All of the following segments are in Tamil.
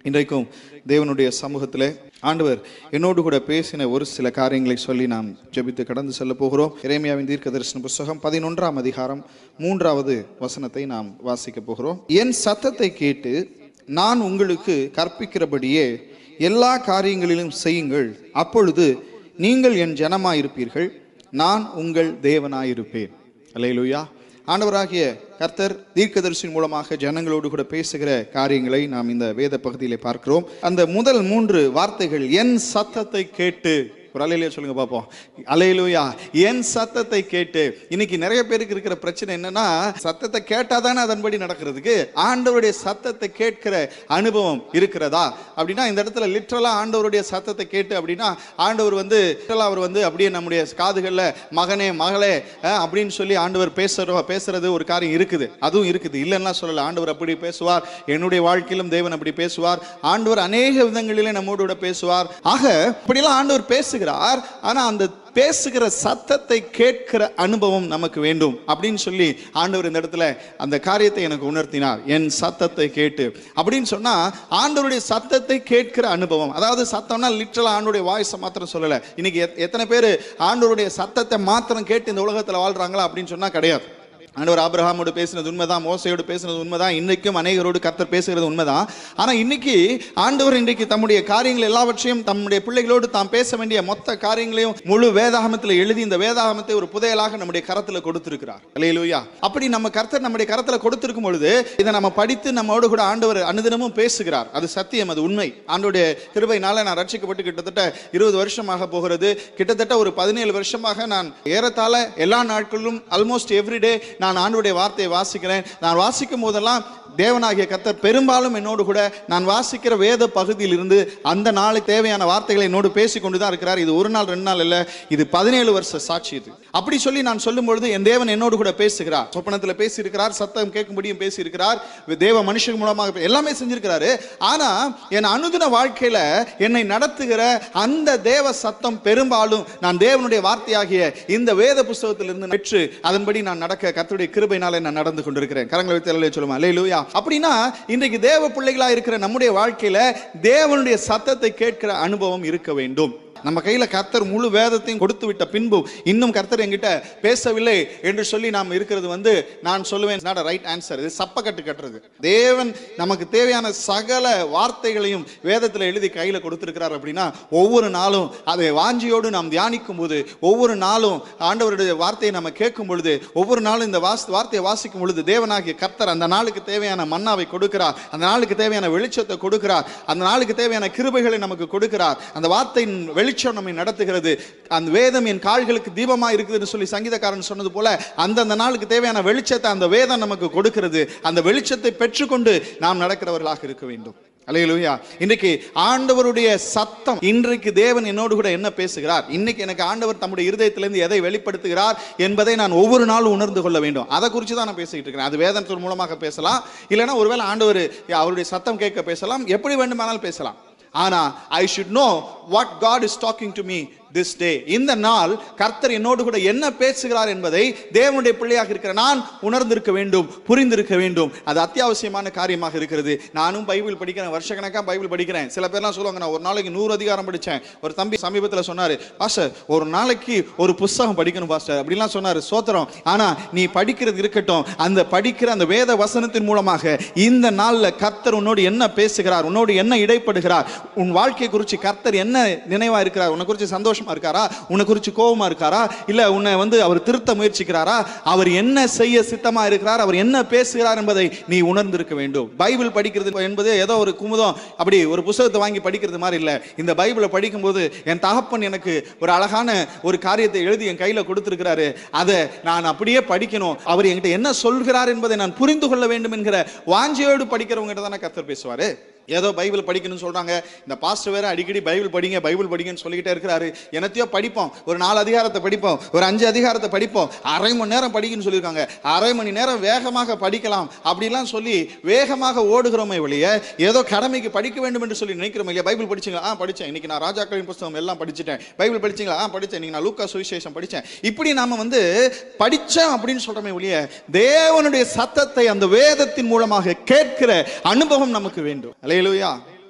இன்றைக்கும் தேவனுடைய சமூகத்திலே ஆண்டவர் என்னோடு கூட பேசின ஒரு சில காரியங்களை சொல்லி நாம் ஜெபித்து கடந்து செல்ல போகிறோம் இறைமையாவின் தீர்க்க தரிசன புஸ்தகம் பதினொன்றாம் அதிகாரம் மூன்றாவது வசனத்தை நாம் வாசிக்க போகிறோம் என் சத்தத்தை கேட்டு நான் உங்களுக்கு கற்பிக்கிறபடியே எல்லா காரியங்களிலும் செய்யுங்கள் அப்பொழுது நீங்கள் என் ஜனமாயிருப்பீர்கள் நான் உங்கள் தேவனாயிருப்பேன் அல்லேலூயா ஆண்டவராகிய கர்த்தர் தீர்க்கதரிசியின் மூலமாக ஜனங்களோடு கூட பேசுகிற காரியங்களை நாம் இந்த வேத பகுதியிலே பார்க்கிறோம் அந்த முதல் மூன்று வார்த்தைகள் என் சத்தத்தை கேட்டு ஒரு அலையிலேயே சொல்லுங்க பார்ப்போம் அலையிலூயா என் சத்தத்தை கேட்டு இன்னைக்கு நிறைய பேருக்கு இருக்கிற பிரச்சனை என்னன்னா சத்தத்தை கேட்டாதானே அதன்படி நடக்கிறதுக்கு ஆண்டவருடைய சத்தத்தை கேட்கிற அனுபவம் இருக்கிறதா அப்படின்னா இந்த இடத்துல லிட்ரலா ஆண்டவருடைய சத்தத்தை கேட்டு அப்படின்னா ஆண்டவர் வந்து literal ஆ அவர் வந்து அப்படியே நம்முடைய காதுகள்ல மகனே மகளே அஹ், அப்படின்னு சொல்லி ஆண்டவர் பேசுறோம் பேசுறது ஒரு காரியம் இருக்குது அதுவும் இருக்குது இல்லைன்னா சொல்லல ஆண்டவர் அப்படி பேசுவார் என்னுடைய வாழ்க்கையிலும் தேவன் அப்படி பேசுவார் ஆண்டவர் அநேக விதங்களிலே நம்மோடு கூட பேசுவார் ஆக இப்படியெல்லாம் ஆண்டவர் பேசுகிறார் ஆனா அந்த பேசுகிற சத்தத்தை கேட்கிற அனுபவம் நமக்கு வேண்டும் அப்படின்னு சொல்லி ஆண்டவர் இந்த இடத்துல அந்த காரியத்தை எனக்கு உணர்த்தினார் என் சத்தத்தை கேட்டு அப்படின்னு சொன்னா ஆண்டவருடைய சத்தத்தை கேட்கிற அனுபவம் அதாவது சத்தம்னா லிட்டரலா ஆண்டவருடைய வாய்ஸை மாத்திரம் சொல்லல இன்னைக்கு எத்- எத்தனை பேர் ஆண்டவருடைய சத்தத்தை மாத்திரம் கேட்டு இந்த உலகத்துல வாழ்றாங்களா அப்படின்னு சொன்னா கிடையாது ஆண்டவர் ஆபிரகாமோடு பேசினது உண்மைதான் மோசையோடு பேசினது உண்மைதான் இன்னைக்கும் அநேகரோடு கர்த்தர் பேசுகிறது உண்மைதான் ஆனா இன்னைக்கு ஆண்டவர் இன்றைக்கு தம்முடைய காரியங்கள் எல்லாவற்றையும் தம்முடைய பிள்ளைகளோடு தாம் பேச வேண்டிய மொத்த காரியங்களையும் முழு வேதாகமத்தில் எழுதி இந்த வேதாகமத்தை ஒரு புதையலாக நம்முடைய கரத்துல கொடுத்திருக்கிறார் அல்லேலூயா அப்படி நம்ம கர்த்தர் நம்முடைய கரத்துல கொடுத்திருக்கும் பொழுது இதை நம்ம படித்து நம்மோடு கூட ஆண்டவர் அனுதினமும் பேசுகிறார் அது சத்தியம் அது உண்மை ஆண்டோடைய கிருபையினால நான் ரட்சிக்கப்பட்டு கிட்டத்தட்ட இருபது வருஷமாக போகிறது கிட்டத்தட்ட ஒரு பதினேழு வருஷமாக நான் ஏறத்தாழ எல்லா நாட்களிலும் ஆல்மோஸ்ட் எவ்ரிடே நான் ஆண்டவருடைய வார்த்தையை வாசிக்கிறேன் நான் வாசிக்கும் போதெல்லாம் தேவனாகிய கர்த்தர் பெரும்பாலும் என்னோடு கூட நான் வாசிக்கிற வேத பகுதியில் இருந்து அந்த நாளுக்கு தேவையான வார்த்தைகளை என்னோடு பேசி கொண்டு தான் இருக்கிறார் இது ஒரு நாள் ரெண்டு நாள் இல்லை இது பதினேழு வருஷ சாட்சி இது அப்படி சொல்லி நான் சொல்லும் பொழுது என் தேவன் என்னோடு கூட பேசுகிறார் சொப்பனத்தில் பேசியிருக்கிறார் சத்தம் கேட்கும்படியும் பேசியிருக்கிறார் தேவ மனுஷன் மூலமாக பே- எல்லாமே செஞ்சிருக்கிறாரு ஆனா என் அனுதின வாழ்க்கையில என்னை நடத்துகிற அந்த தேவ சத்தம் பெரும்பாலும் நான் தேவனுடைய வார்த்தையாகிய இந்த வேத புஸ்தகத்திலிருந்து பெற்று அதன்படி நான் நடக்க கர்த்தருடைய கிருபையினாலே நான் நடந்து கொண்டிருக்கிறேன் கரங்களை வைத்து அல்லேலூயா சொல்லுமா அல்லேலூயா அப்படின்னா இன்றைக்கு தேவ பிள்ளைகளா இருக்கிற நம்முடைய வாழ்க்கையில தேவனுடைய சத்தத்தை கேட்கிற அனுபவம் இருக்க வேண்டும் நம்ம கையில கர்த்தர் முழு வேதத்தையும் கொடுத்து விட்ட பின்பு இன்னும் கர்த்தர் என்கிட்ட பேசவில்லை என்று சொல்லி நாம் இருக்கிறது வந்து நான் சொல்லுவேன் நாட் ரைட் ஆன்சர் இது சப்பக்கட்டு கட்டுறது தேவன் நமக்கு தேவையான சகல வார்த்தைகளையும் வேதத்தில் எழுதி கையில கொடுத்திருக்கிறார் அப்படின்னா ஒவ்வொரு நாளும் அதை வாஞ்சியோடு நாம் தியானிக்கும் போது ஒவ்வொரு நாளும் ஆண்டவருடைய வார்த்தையை நம்ம கேட்கும் பொழுது ஒவ்வொரு நாளும் இந்த வாஸ் வார்த்தையை வாசிக்கும் பொழுது தேவனாகிய கர்த்தர் அந்த நாளுக்கு தேவையான மன்னாவை கொடுக்கிறார் அந்த நாளுக்கு தேவையான வெளிச்சத்தை கொடுக்கிறார் அந்த நாளுக்கு தேவையான கிருபைகளை நமக்கு கொடுக்கிறார் அந்த வார்த்தையின் வெளிச்சம் நம்மை நடத்துகிறது அந்த வேதம் என் கால்களுக்கு தீபமா இருக்குதுன்னு சொல்லி சங்கீதக்காரன் சொன்னது போல அந்தந்த நாளுக்கு தேவையான வெளிச்சத்தை அந்த வேதம் நமக்கு கொடுக்கிறது அந்த வெளிச்சத்தை பெற்றுக்கொண்டு நாம் நடக்கிறவர்களாக இருக்க வேண்டும் அல்லேலூயா இன்றைக்கு ஆண்டவருடைய சத்தம் இன்றைக்கு தேவன் என்னோடு கூட என்ன பேசுகிறார் இன்னைக்கு எனக்கு ஆண்டவர் தம்முடைய இருதயத்திலிருந்து எதை வெளிப்படுத்துகிறார் என்பதை நான் ஒவ்வொரு நாளும் உணர்ந்து கொள்ள வேண்டும் அதை குறித்து தான் நான் பேசிக்கிட்டு இருக்கிறேன் அது வேதத்தின் மூலமாக பேசலாம் இல்லைன்னா ஒருவேளை ஆண்டவர் அவருடைய சத்தம் கேட்க பேசலாம் எப்படி வேண்டுமானாலும் பேசலாம் ஆனா I should know what God is talking to me this day இந்த நாள் கர்த்தர் என்னோடு கூட என்ன பேசுகிறார் என்பதை தேவனுடைய பிள்ளையாக இருக்கிற நான் உணர்ந்திருக்க வேண்டும் புரிந்திருக்க வேண்டும் அது அத்தியாவசியமான காரியமாக இருக்கிறது நானும் பைபிள் படிக்கிறேன் வருஷக்கணக்காக பைபிள் படிக்கிறேன் சில பேர்லாம் சொல்லுவாங்க நான் ஒரு நாளைக்கு நூறு அதிகாரம் படித்தேன் ஒரு தம்பி சமீபத்தில் சொன்னார் பாஸ்டர் ஒரு நாளைக்கு ஒரு புஸ்தகம் படிக்கணும் பாஸ்டர் அப்படிலாம் சொன்னார் சோத்திரம் ஆனா நீ படிக்கிறது இருக்கட்டும் அந்த படிக்கிற அந்த வேத வசனத்தின் மூலமாக இந்த நாள்ல கர்த்தர் உன்னோடு என்ன பேசுகிறார் உன்னோடு என்ன இடைப்படுகிறார் உன் வாழ்க்கை குறித்து கர்த்தர் என்ன நினைவா இருக்கிறார் உன்னை குறித்து சந்தோஷமா இருக்காரா உன்னை குறித்து கோபமா இருக்காரா இல்ல உன்னை வந்து அவர் திருத்த முயற்சிக்கிறாரா அவர் என்ன செய்ய சித்தமா இருக்கிறார் அவர் என்ன பேசுகிறார் என்பதை நீ உணர்ந்திருக்க வேண்டும் பைபிள் படிக்கிறது என்பது ஏதோ ஒரு குமுதம் அப்படி ஒரு புத்தகத்தை வாங்கி படிக்கிறது மாதிரி இல்ல இந்த பைபிளை படிக்கும்போது என் தகப்பன் எனக்கு ஒரு அழகான ஒரு காரியத்தை எழுதி என் கையில கொடுத்திருக்கிறாரு அதை நான் அப்படியே படிக்கணும் அவர் என்கிட்ட என்ன சொல்கிறார் என்பதை நான் புரிந்து கொள்ள வேண்டும் என்கிற வாஞ்சியோடு படிக்கிறவங்க தானே கர்த்தர் பேசுவாரு ஏதோ பைபிள் படிக்கணும்னு சொல்றாங்க இந்த பாஸ்டர் வேற அடிக்கடி பைபிள் படிங்க பைபிள் படிங்கன்னு சொல்லிக்கிட்டே இருக்கிறாரு என்னத்தையோ படிப்போம் ஒரு நாலு அதிகாரத்தை படிப்போம் ஒரு அஞ்சு அதிகாரத்தை படிப்போம் அரை மணி நேரம் படிக்கணும்னு சொல்லியிருக்காங்க அரை மணி நேரம் வேகமாக படிக்கலாம் அப்படிலாம் சொல்லி வேகமாக ஓடுகிறோமே வெளிய ஏதோ கடமைக்கு படிக்க வேண்டும் என்று சொல்லி நினைக்கிறோம் இல்லையா பைபிள் படிச்சீங்களா ஆ படிச்சேன் இன்னைக்கு நான் ராஜாக்களின் புஸ்தகம் எல்லாம் படிச்சுட்டேன் பைபிள் படிச்சீங்களா ஆ படிச்சேன் இன்னைக்கு நான் லூக்கா சுவிசேஷம் படிச்சேன் இப்படி நாம வந்து படிச்சேன் அப்படின்னு சொல்றோமே ஒழிய தேவனுடைய சத்தத்தை அந்த வேதத்தின் மூலமாக கேட்கிற அனுபவம் நமக்கு வேண்டும் அலையலுயா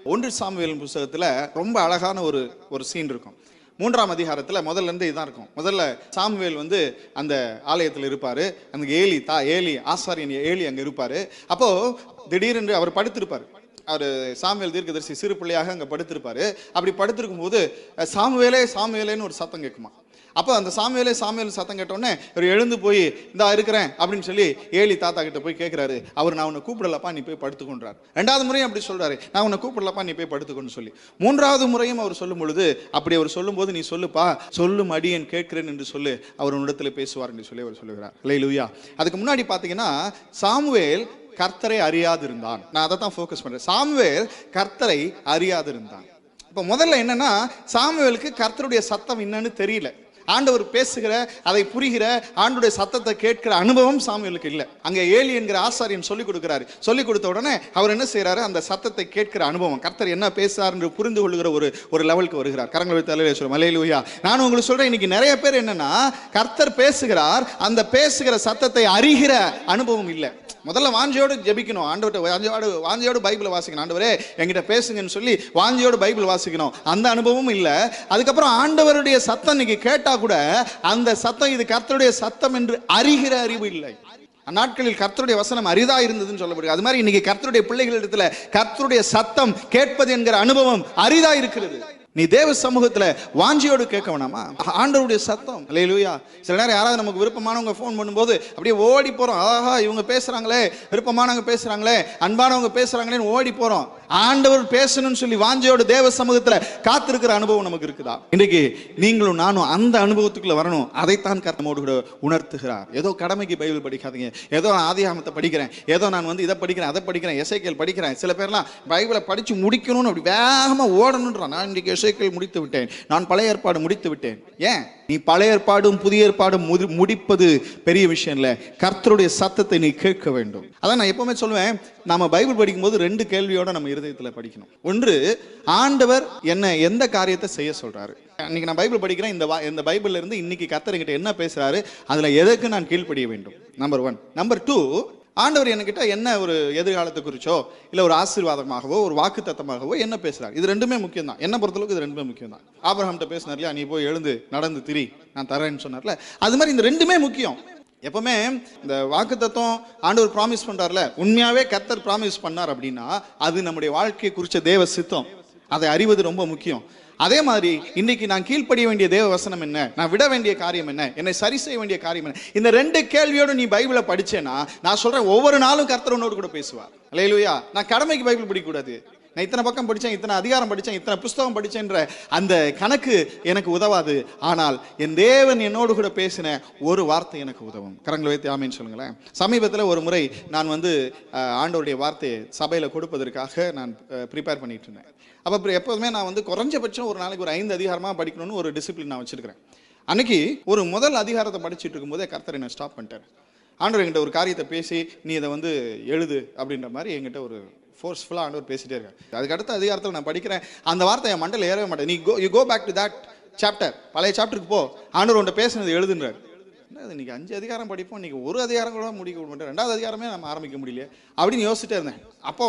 ஒன்று சாமுவேல் புஸ்தகத்துல ரொம்ப அழகான ஒரு ஒரு சீன் இருக்கும் மூன்றாம் அதிகாரத்தில் முதல்ல இருந்து இதான் இருக்கும் முதல்ல சாமுவேல் வந்து அந்த ஆலயத்தில் இருப்பார் அந்த ஏலி தா ஏலி ஆசாரியன் ஏலி அங்கே இருப்பார் அப்போது திடீரென்று அவர் படுத்திருப்பார் அவர் சாமுவேல் தீர்க்கதரிசி சிறு பிள்ளையாக அங்கே படுத்திருப்பாரு அப்படி படுத்திருக்கும் போது அஹ், சாமுவேலே சாமுவேலேன்னு ஒரு சத்தம் கேட்குமா அப்போ அந்த சாமுவேலே சாமுவேல் சத்தம் கேட்டோடனே இவர் எழுந்து போய் இந்தா இருக்கிறேன் அப்படின்னு சொல்லி ஏலி தாத்தா கிட்ட போய் கேட்குறாரு அவர் நான் உன்னை கூப்பிடலப்பா நீ போய் படுத்துக்கொண்டார் ரெண்டாவது முறையும் அப்படி சொல்றாரு நான் உன்னை கூப்பிடலப்பா நீ போய் படுத்துக்கொண்டு சொல்லி மூன்றாவது முறையும் அவர் சொல்லும் பொழுது அப்படி அவர் சொல்லும்போது நீ சொல்லுப்பா சொல்லும் அடியேன் கேட்கிறேன் என்று சொல்லு அவர் உன்னிடத்தில் பேசுவார் என்று சொல்லி அவர் சொல்லுகிறார் லேலுயா அதுக்கு முன்னாடி பார்த்தீங்கன்னா சாமுவேல் கர்த்தரை அறியாதிருந்தான் நான் அதை தான் ஃபோக்கஸ் பண்றேன் சாமுவேல் கர்த்தரை அறியாதிருந்தான் இப்போ முதல்ல என்னன்னா சாமுவேலுக்கு கர்த்தருடைய சத்தம் என்னன்னு தெரியல ஆண்டவர் பேசுகிற அதை புரிகிற ஆண்டுடைய சத்தத்தை கேட்கிற அனுபவம் சாமுவேலுக்கு இல்லை அங்கே ஏலி என்கிற ஆசாரியன் சொல்லிக் கொடுக்கிறாரு சொல்லிக் கொடுத்த உடனே அவர் என்ன செய்றாரு அந்த சத்தத்தை கேட்கிற அனுபவம் கர்த்தர் என்ன பேசுறார் என்று புரிந்து கொள்கிற ஒரு ஒரு லெவலுக்கு வருகிறார் கரங்களை தலையில சொல்லும் மலையிலுயா நான் உங்களுக்கு சொல்றேன் இன்னைக்கு நிறைய பேர் என்னன்னா கர்த்தர் பேசுகிறார் அந்த பேசுகிற சத்தத்தை அறிகிற அனுபவம் இல்லை முதல்ல வாஞ்சியோடு ஜெபிக்கணும் ஆண்டவர்கிட்ட வாஞ்சியோடு வாஞ்சியோடு பைபிளை வாசிக்கணும் ஆண்டவரே என்கிட்ட பேசுங்கன்னு சொல்லி வாஞ்சியோடு பைபிள் வாசிக்கணும் அந்த அனுபவமும் இல்லை அதுக்கப்புறம் ஆண்டவருடைய சத்தம் இன்னைக்கு கேட்டா கூட அந்த சத்தம் இது கர்த்தருடைய சத்தம் என்று அறிகிற அறிவு இல்லை அந்நாட்களில் கர்த்தருடைய வசனம் அரிதா இருந்ததுன்னு சொல்லப்படுது அது மாதிரி இன்னைக்கு கர்த்தருடைய பிள்ளைகளிடத்துல கர்த்தருடைய சத்தம் கேட்பது என்கிற அனுபவம் அரிதா இருக்கிறது நீ தேவ சமூகத்துல வாஞ்சியோடு கேட்க வேணாமா ஆண்டவருடைய சத்தம் இல்லையா சில நேரம் யாராவது நமக்கு விருப்பமானவங்க ஃபோன் பண்ணும்போது அப்படியே ஓடி போறோம் ஆஹா இவங்க பேசுறாங்களே விருப்பமானவங்க பேசுறாங்களே அன்பானவங்க பேசுறாங்களேன்னு ஓடி போறோம் ஆண்டவர் பேசணும்னு சொல்லி வாஞ்சியோடு தேவ சமூகத்துல காத்திருக்கிற அனுபவம் நமக்கு இருக்குதா இன்றைக்கு நீங்களும் நானும் அந்த அனுபவத்துக்குள்ள வரணும் அதைத்தான் கர்த்தமோடு கூட உணர்த்துகிறார் ஏதோ கடமைக்கு பைபிள் படிக்காதீங்க ஏதோ நான் ஆதியாகமத்தை படிக்கிறேன் ஏதோ நான் வந்து இதை படிக்கிறேன் அதை படிக்கிறேன் எசைக்கேல் படிக்கிறேன் சில பேர்லாம் பைபிளை படிச்சு முடிக்கணும்னு அப்படி வேகமா ஓடணுன்றான் நான் இன்றைக்கு எசைக்கேல் முடித்து விட்டேன் நான் பழைய ஏற்பாடு முடித்து விட்டேன் ஏன் நீ பழைய ஏற்பாடும் புதிய ஏற்பாடும் முதி முடிப்பது பெரிய விஷயம் இல்லை கர்த்தருடைய சத்தத்தை நீ கேட்க வேண்டும் அதான் நான் எப்பவுமே சொல்லுவேன் நாம பைபிள் படிக்கும்போது ரெண்டு கேள்வியோட நம்ம இருதயத்தில் படிக்கணும் ஒன்று ஆண்டவர் என்ன எந்த காரியத்தை செய்ய சொல்றாரு இன்னைக்கு நான் பைபிள் படிக்கிறேன் இந்த வா- இந்த பைபிள்ல இருந்து இன்னைக்கு கர்த்தர் என்கிட்ட என்ன பேசுறாரு அதுல எதற்கு நான் கீழ்ப்படிய வேண்டும் நம்பர் ஒன் நம்பர் டூ ஆண்டவர் என்கிட்ட என்ன ஒரு எதிர்காலத்தை குறிச்சோ இல்லை ஒரு ஆசீர்வாதமாகவோ ஒரு வாக்கு தத்தமாகவோ என்ன பேசுறாரு இது ரெண்டுமே முக்கியம் தான் என்ன பொறுத்தளவுக்கு இது ரெண்டுமே முக்கியம் தான் ஆபிரஹாம்கிட்ட பேசினார் இல்லையா நீ போய் எழுந்து நடந்து திரி நான் தரேன்னு சொன்னார்ல அது மாதிரி இந்த ரெண்டுமே முக்கியம் எப்பவுமே இந்த வாக்கு தத்துவம் ஆண்டவர் ப்ராமிஸ் பண்றாருல உண்மையாவே கர்த்தர் ப்ராமிஸ் பண்ணார் அப்படின்னா அது நம்முடைய வாழ்க்கையை குறிச்ச தேவ சித்தம் அதை அறிவது ரொம்ப முக்கியம் அதே மாதிரி இன்னைக்கு நான் கீழ்ப்படிய வேண்டிய தேவ வசனம் என்ன நான் விட வேண்டிய காரியம் என்ன என்னை சரி செய்ய வேண்டிய காரியம் என்ன இந்த ரெண்டு கேள்வியோடு நீ பைபிளை படிச்சேன்னா நான் சொல்றேன் ஒவ்வொரு நாளும் கர்த்தர் உன்னோடு கூட பேசுவார் இல்லையா நான் கடமைக்கு பைபிள் படிக்க கூடாது நான் இத்தனை பக்கம் படித்தேன் இத்தனை அதிகாரம் படித்தேன் இத்தனை புஸ்தகம் படித்தேன்ற அந்த கணக்கு எனக்கு உதவாது ஆனால் என் தேவன் என்னோடு கூட பேசின ஒரு வார்த்தை எனக்கு உதவும் கரங்களை வைத்து ஆமேன்னு சொல்லுங்களேன் சமீபத்தில் ஒரு முறை நான் வந்து அஹ், ஆண்டவருடைய வார்த்தையை சபையில் கொடுப்பதற்காக நான் ப்ரிப்பேர் பண்ணிட்டு இருந்தேன் அப்போ அப்புறம் எப்போதுமே நான் வந்து குறைஞ்சபட்சம் ஒரு நாளைக்கு ஒரு ஐந்து அதிகாரமாக படிக்கணும்னு ஒரு டிசிப்ளின் நான் வச்சிருக்கிறேன் அன்னைக்கு ஒரு முதல் அதிகாரத்தை படிச்சுட்டு இருக்கும்போதே கர்த்தர் என்னை ஸ்டாப் பண்ணிட்டார் ஆண்டவர் என்கிட்ட ஒரு காரியத்தை பேசி நீ இதை வந்து எழுது அப்படின்ற மாதிரி என்கிட்ட ஒரு ஃபோர்ஸ்ஃபுல்லாக ஆண்டவர் பேசிட்டே இருக்காரு அதுக்கு அடுத்த அதிகாரத்தில் நான் படிக்கிறேன் அந்த வார்த்தை என் மண்டல ஏறவே மாட்டேன் நீ go you go back to that chapter பழைய சாப்டருக்கு போ ஆண்டவர் உன்ட்ட பேசுனது எழுதுன்றார் என்ன இது இன்னைக்கு அஞ்சு அதிகாரம் படிப்போம் இன்னைக்கு ஒரு அதிகாரம் கூட முடிக்க மாட்டேன் ரெண்டாவது அதிகாரமே நம்ம ஆரம்பிக்க முடியல அப்படின்னு யோசிச்சுட்டே இருந்தேன் அப்போ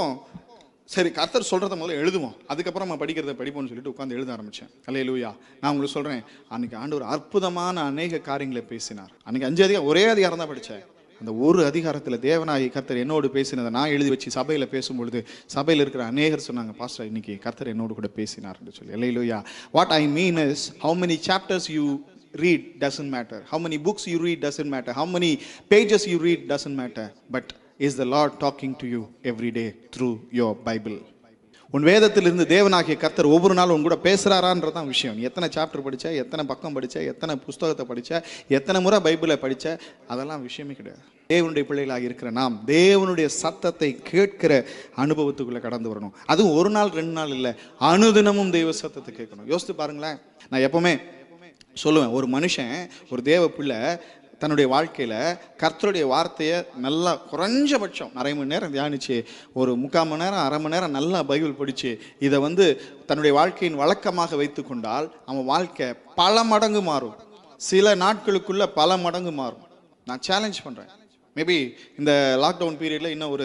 சரி கர்த்தர் சொல்கிறத முதல்ல எழுதுவோம் அதுக்கப்புறம் நம்ம படிக்கிறத படிப்போம்னு சொல்லிட்டு உட்காந்து எழுத ஆரம்பித்தேன் அல்லே லூயா நான் உங்களுக்கு சொல்கிறேன் அன்னைக்கு ஆண்டவர் அற்புதமான அநேக காரியங்களை பேசினார் அன்னைக்கு அஞ்சு அதிகாரம் ஒரே அதிகாரம் தான் படித்தேன் அந்த ஒரு அதிகாரத்தில் தேவனாகி கர்த்தர் என்னோடு பேசினதை நான் எழுதி வச்சு சபையில் பேசும்பொழுது சபையில் இருக்கிற அநேகர் சொன்னாங்க பாஸ்டர் இன்னைக்கு கர்த்தர் என்னோடு கூட பேசினார் என்று சொல்லி hallelujah what I mean is how many chapters you read doesn't matter how many books you read doesn't matter how many pages you read doesn't matter but is the lord talking to you every day through your bible உன் வேதத்திலிருந்து தேவனாகிய கர்த்தர் ஒவ்வொரு நாளும் உன் கூட பேசுறாரான்றதான் விஷயம் நீ எத்தனை சாப்டர் படிச்ச எத்தனை பக்கம் படிச்ச எத்தனை புஸ்தகத்தை படிச்ச எத்தனை முறை பைபிளை படிச்ச அதெல்லாம் விஷயமே கிடையாது தேவனுடைய பிள்ளைகளாக இருக்கிற நாம் தேவனுடைய சத்தத்தை கேட்கிற அனுபவத்துக்குள்ள கடந்து வரணும் அதுவும் ஒரு நாள் ரெண்டு நாள் இல்லை அனுதினமும் தெய்வ சத்தத்தை கேட்கணும் யோசித்து பாருங்களேன் நான் எப்பவுமே சொல்லுவேன் ஒரு மனுஷன் ஒரு தேவ பிள்ளை தன்னுடைய வாழ்க்கையில் கர்த்தருடைய வார்த்தையை நல்லா குறைஞ்சபட்சம் அரை மணி நேரம் தியானிச்சு ஒரு முக்கால் மணி நேரம் அரை மணி நேரம் நல்லா பைபிள் படித்து இதை வந்து தன்னுடைய வாழ்க்கையின் வழக்கமாக வைத்து கொண்டால் அவன் வாழ்க்கை பல மடங்கு மாறும் சில நாட்களுக்குள்ள பல மடங்கு மாறும் நான் சேலஞ்ச் பண்ணுறேன் மேபி இந்த லாக்டவுன் பீரியடில் இன்னும் ஒரு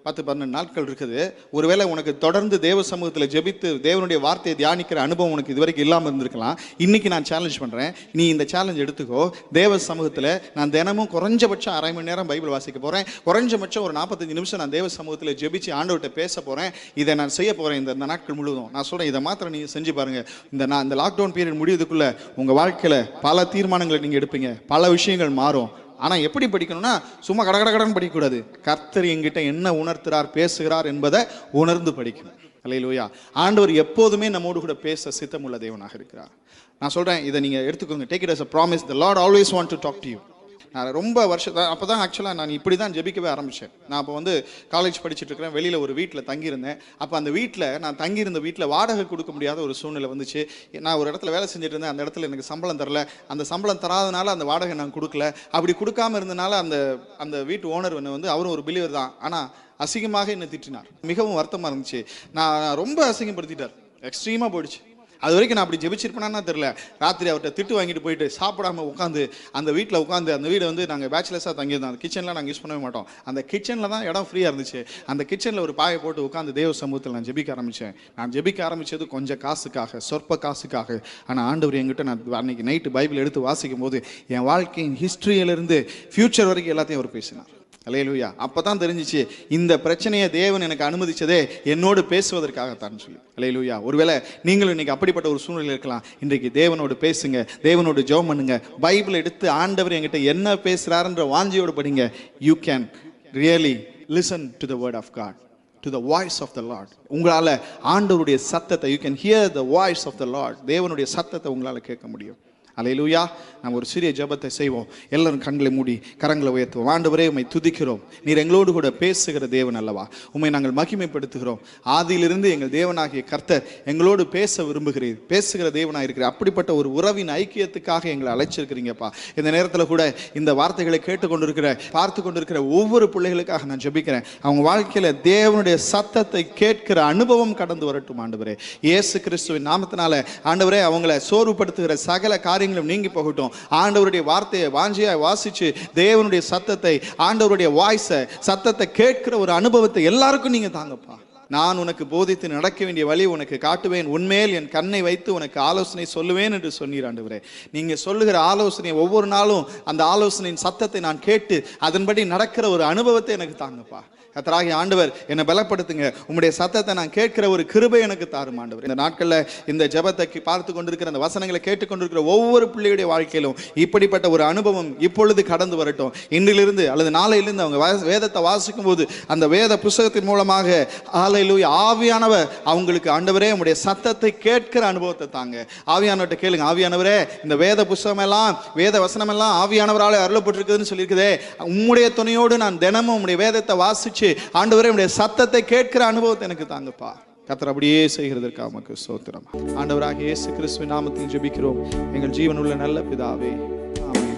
பத்து பன்னெண்டு நாட்கள் இருக்குது ஒருவேளை உனக்கு தொடர்ந்து தேவ சமூகத்தில் ஜெபித்து தேவனுடைய வார்த்தையை தியானிக்கிற அனுபவம் உனக்கு இதுவரைக்கும் இல்லாமல் இருந்திருக்கலாம் இன்னைக்கு நான் சேலஞ்ச் பண்ணுறேன் நீ இந்த சேலஞ்ச் எடுத்துக்கோ தேவ சமூகத்தில் நான் தினமும் குறைஞ்சபட்சம் அரை மணி நேரம் பைபிள் வாசிக்க போகிறேன் குறைஞ்சபட்சம் ஒரு நாற்பத்தஞ்சு நிமிஷம் நான் தேவ சமூகத்தில் ஜெபிச்சு ஆண்டவர்கிட்ட பேச போகிறேன் இதை நான் செய்ய போகிறேன் இந்த இந்த நாட்கள் முழுவதும் நான் சொல்கிறேன் இதை மாத்திரம் நீங்கள் செஞ்சு பாருங்கள் இந்த நான் இந்த லாக்டவுன் பீரியட் முடியதுக்குள்ளே உங்கள் வாழ்க்கையில் பல தீர்மானங்களை நீங்கள் எடுப்பீங்க பல விஷயங்கள் மாறும் ஆனால் எப்படி படிக்கணும்னா சும்மா கட கட கடன்னு படிக்கக்கூடாது கர்த்தர் எங்கிட்ட என்ன உணர்த்துறார் பேசுகிறார் என்பதை உணர்ந்து படிக்கணும் அல்லையிலூயா ஆண்டவர் எப்போதுமே நம்மோடு கூட பேச சித்தமுள்ள தேவனாக இருக்கிறார் நான் சொல்கிறேன் இதை நீங்கள் எடுத்துக்கோங்க take it as a promise the lord always want to talk to you நான் ரொம்ப வருஷம் அப்போ தான் ஆக்சுவலாக நான் இப்படி தான் ஜெபிக்கவே ஆரம்பித்தேன் நான் அப்போ வந்து காலேஜ் படிச்சுட்டு இருக்கிறேன் வெளியில் ஒரு வீட்டில் தங்கியிருந்தேன் அப்போ அந்த வீட்டில் நான் தங்கியிருந்த வீட்டில் வாடகை கொடுக்க முடியாத ஒரு சூழ்நிலை வந்துச்சு நான் ஒரு இடத்துல வேலை செஞ்சுட்டு இருந்தேன் அந்த இடத்துல எனக்கு சம்பளம் தரல அந்த சம்பளம் தராதனால அந்த வாடகை நான் கொடுக்கல அப்படி கொடுக்காம இருந்தனால அந்த அந்த வீட்டு ஓனர் வந்து அவரும் ஒரு பிலிவர் தான் ஆனால் அசிங்கமாக என்னை திட்டினார் மிகவும் வருத்தமாக இருந்துச்சு நான் ரொம்ப அசிங்கப்படுத்திட்டார் எக்ஸ்ட்ரீமாக போயிடுச்சு அது வரைக்கும் நான் அப்படி ஜெபிச்சிருப்பேனா தெரியல ராத்திரி அவர்கிட்ட திட்டு வாங்கிட்டு போயிட்டு சாப்பிடாம உட்காந்து அந்த வீட்டில் உட்காந்து அந்த வீடு வந்து நாங்கள் பேச்சுலர்ஸாக தங்கியிருந்தோம் அந்த கிச்சன்லாம் நாங்கள் யூஸ் பண்ணவே மாட்டோம் அந்த கிச்சனில் தான் இடம் ஃப்ரீயாக இருந்துச்சு அந்த கிச்சனில் ஒரு பாயை போட்டு உட்காந்து தேவ சமூகத்தில் நான் ஜெபிக்க ஆரம்பித்தேன் நான் ஜெபிக்க ஆரம்பித்தது கொஞ்சம் காசுக்காக சொற்ப காசுக்காக ஆனால் ஆண்டவர் என்கிட்ட நான் அன்னைக்கு நைட்டு பைபிள் எடுத்து வாசிக்கும் போது என் வாழ்க்கையின் ஹிஸ்ட்ரியிலிருந்து ஃப்யூச்சர் வரைக்கும் எல்லாத்தையும் அவர் பேசினார் அலையலூயா அப்போ தான் தெரிஞ்சிச்சு இந்த பிரச்சனையை தேவன் எனக்கு அனுமதிச்சதே என்னோடு பேசுவதற்காகத்தான் சொல்லி அலையலூயா ஒருவேளை நீங்களும் இன்னைக்கு அப்படிப்பட்ட ஒரு சூழ்நிலை இருக்கலாம் இன்றைக்கு தேவனோடு பேசுங்க தேவனோடு ஜெபம் பண்ணுங்க பைபிள் எடுத்து ஆண்டவர் என்கிட்ட என்ன பேசுறாருன்ற வாஞ்சியோடு படிங்க you can really listen to the word of God to the voice of the lord உங்களால் ஆண்டவருடைய சத்தத்தை you can hear the voice of the lord தேவனுடைய சத்தத்தை உங்களால் கேட்க முடியும் அலையிலூயா நாம் ஒரு சிறிய ஜெபத்தை செய்வோம் எல்லாரும் கண்களை மூடி கரங்களை உயர்த்துவோம் ஆண்டவரே உம்மை துதிக்கிறோம் நீர் எங்களோடு கூட பேசுகிற தேவன் அல்லவா உம்மை நாங்கள் மகிமைப்படுத்துகிறோம் ஆதியிலிருந்து எங்கள் தேவனாகிய கர்த்தர் எங்களோடு பேச விரும்புகிறீர் பேசுகிற தேவனாக இருக்கிற அப்படிப்பட்ட ஒரு உறவின் ஐக்கியத்துக்காக எங்களை அழைச்சிருக்கிறீங்கப்பா இந்த நேரத்தில் கூட இந்த வார்த்தைகளை கேட்டுக்கொண்டிருக்கிற பார்த்து கொண்டிருக்கிற ஒவ்வொரு பிள்ளைகளுக்காக நான் ஜெபிக்கிறேன் அவங்க வாழ்க்கையில் தேவனுடைய சத்தத்தை கேட்கிற அனுபவம் கடந்து வரட்டும் ஆண்டவரே இயேசு கிறிஸ்துவின் நாமத்தினால ஆண்டவரே அவங்கள சோர்வுபடுத்துகிற சகல காரியங்களும் நீங்கி போகட்டும் ஆண்டவருடைய வார்த்தையை வாஞ்சியாய் வாசிச்சு தேவனுடைய சத்தத்தை ஆண்டவருடைய வாய்ஸை சத்தத்தை கேட்கிற ஒரு அனுபவத்தை எல்லாருக்கும் நீங்க தாங்கப்பா நான் உனக்கு போதித்து நடக்க வேண்டிய வழி உனக்கு காட்டுவேன் உன்மேல் என் கண்ணை வைத்து உனக்கு ஆலோசனை சொல்லுவேன் என்று சொன்னீர் ஆண்டவரே நீங்க சொல்லுகிற ஆலோசனை ஒவ்வொரு நாளும் அந்த ஆலோசனையின் சத்தத்தை நான் கேட்டு அதன்படி நடக்கிற ஒரு அனுபவத்தை எனக்கு தாங்கப்பா கத்தராகி ஆண்டவர் என்னை பலப்படுத்துங்க உம்முடைய சத்தத்தை நான் கேட்கிற ஒரு கிருபை எனக்கு தாரும் ஆண்டவர் இந்த நாட்களில் இந்த ஜெபத்தை கி- பார்த்து கொண்டிருக்கிற அந்த வசனங்களை கேட்டுக்கொண்டிருக்கிற ஒவ்வொரு பிள்ளையுடைய வாழ்க்கையிலும் இப்படிப்பட்ட ஒரு அனுபவம் இப்பொழுது கடந்து வரட்டும் இன்றிலிருந்து அல்லது நாளையிலிருந்து அவங்க வா- வேதத்தை வாசிக்கும் போது அந்த வேத புஸ்தகத்தின் மூலமாக ஆலையிலூய் ஆவியானவர் அவங்களுக்கு ஆண்டவரே உம்முடைய சத்தத்தை கேட்கிற அனுபவத்தை தாங்க ஆவியானவர்கிட்ட கேளுங்க ஆவியானவரே இந்த வேத புஸ்தகம் எல்லாம் வேத வசனம் எல்லாம் ஆவியானவரால் அருளப்பட்டிருக்குதுன்னு சொல்லியிருக்குதே உம்முடைய துணையோடு நான் தினமும் உம்முடைய வேதத்தை வாசிச்சு ஆண்டவரே உம்முடைய சத்தத்தை கேட்கிற அனுபவத்தை எனக்கு தாங்கப்பா கத்தர் அப்படியே செய்கிறதற்காக நமக்கு சோத்திரம் ஆண்டவராக இயேசு கிறிஸ்துவின் நாமத்தில் ஜெபிக்கிறோம் எங்கள் ஜீவனுள்ள நல்ல பிதாவே ஆமென்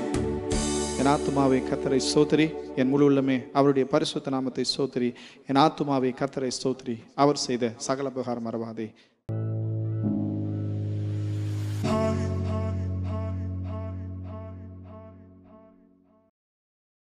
என் ஆத்துமாவை கத்தரை சோதரி என் முழு உள்ளமே அவருடைய பரிசுத்த நாமத்தை சோதரி என் ஆத்துமாவை கத்தரை சோதரி அவர் செய்த சகல உபகாரம் மறவாதே